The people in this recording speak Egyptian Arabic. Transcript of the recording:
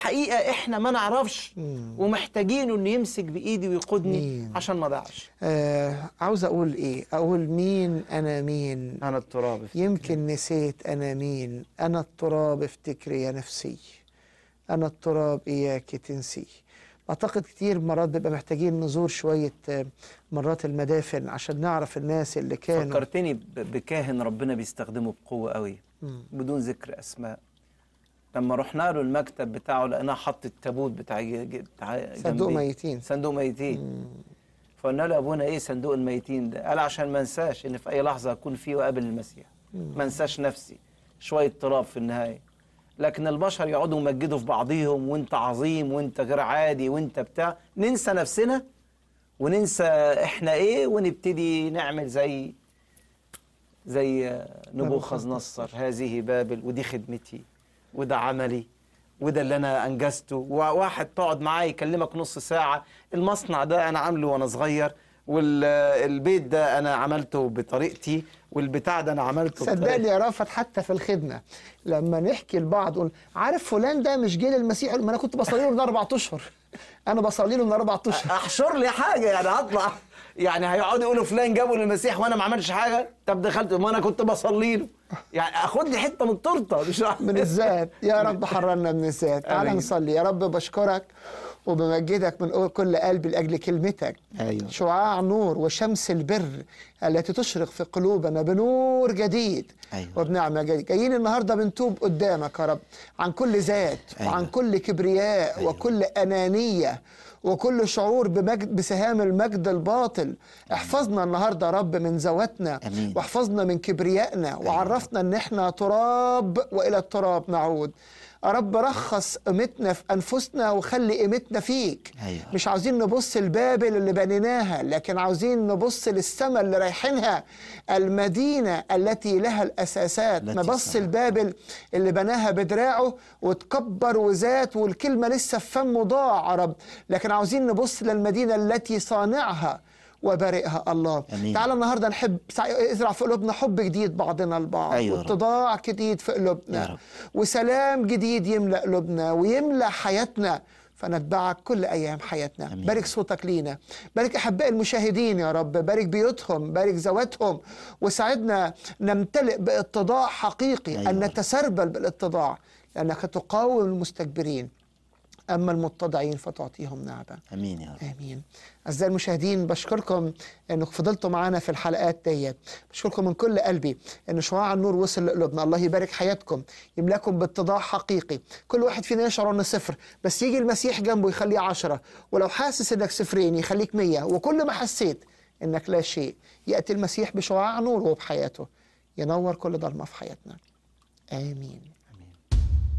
حقيقه احنا ما نعرفش ومحتاجينه انه يمسك بايدي ويقودني مين؟ عشان ما ضيعش آه عاوز اقول ايه اقول مين انا مين انا التراب يمكن نسيت انا مين انا التراب افتكري يا نفسي انا التراب اياك تنسي اعتقد كتير مرات بيبقى محتاجين نزور شويه آه، مرات المدافن عشان نعرف الناس اللي كانوا فكرتني ب- بكاهن ربنا بيستخدمه بقوه قوي مم. بدون ذكر اسماء لما رحنا له المكتب بتاعه لقيناه حط التابوت بتاع ج- ج- بتاع صندوق جنبيه. ميتين صندوق ميتين فقلنا له يا ابونا ايه صندوق الميتين ده قال عشان ما انساش ان في اي لحظه اكون فيه وقابل المسيح ما انساش نفسي شويه تراب في النهايه لكن البشر يقعدوا يمجدوا في بعضيهم وانت عظيم وانت غير عادي وانت بتاع ننسى نفسنا وننسى احنا ايه ونبتدي نعمل زي زي نبوخذ نصر هذه بابل ودي خدمتي وده عملي وده اللي انا انجزته وواحد تقعد معاه يكلمك نص ساعه المصنع ده انا عامله وانا صغير والبيت ده انا عملته بطريقتي والبتاع ده انا عملته صدقني يا رافت حتى في الخدمه لما نحكي لبعض قول عارف فلان ده مش جه للمسيح يقول ما انا كنت بصلي له من اربع اشهر انا بصلي له من اربع اشهر احشر لي حاجه يعني هطلع يعني هيقعدوا يقولوا فلان جابوا للمسيح وانا ما عملتش حاجه طب دخلت ما انا كنت بصلي له يعني اخد لي حته من التورته مش من الذات يا رب حررنا من الذات تعال آمين. نصلي يا رب بشكرك وبمجدك من كل قلبي لاجل كلمتك أيوة. شعاع نور وشمس البر التي تشرق في قلوبنا بنور جديد أيوة. وبنعمه جديد جايين النهارده بنتوب قدامك يا رب عن كل ذات أيوة. وعن كل كبرياء أيوة. وكل انانيه وكل شعور بمجد بسهام المجد الباطل احفظنا النهارده يا رب من ذواتنا أمين. واحفظنا من كبريائنا وعرفنا ان احنا تراب والى التراب نعود يا رب رخص قيمتنا في انفسنا وخلي قيمتنا فيك أيوة. مش عاوزين نبص لبابل اللي بنيناها لكن عاوزين نبص للسماء اللي رايحينها المدينه التي لها الاساسات التي ما بص صنعت. لبابل اللي بناها بدراعه وتكبر وزات والكلمه لسه في فمه ضاع يا رب لكن عاوزين نبص للمدينه التي صانعها وبارئها الله أمين. تعالى النهارده نحب سع- ازرع في قلوبنا حب جديد بعضنا البعض أيوة يا رب. واتضاع جديد في يا قلوبنا رب. وسلام جديد يملا قلوبنا ويملا حياتنا فنتبعك كل ايام حياتنا أمين. بارك صوتك لينا بارك احباء المشاهدين يا رب بارك بيوتهم بارك ذواتهم وساعدنا نمتلئ باتضاع حقيقي أيوة. ان نتسربل بالاتضاع لانك تقاوم المستكبرين اما المتضعين فتعطيهم نعمه امين يا رب امين اعزائي المشاهدين بشكركم انكم فضلتوا معانا في الحلقات ديت بشكركم من كل قلبي ان شعاع النور وصل لقلوبنا الله يبارك حياتكم يملاكم باتضاع حقيقي كل واحد فينا يشعر انه صفر بس يجي المسيح جنبه يخليه عشرة ولو حاسس انك صفرين يخليك مية وكل ما حسيت انك لا شيء ياتي المسيح بشعاع نوره وبحياته ينور كل ضلمه في حياتنا امين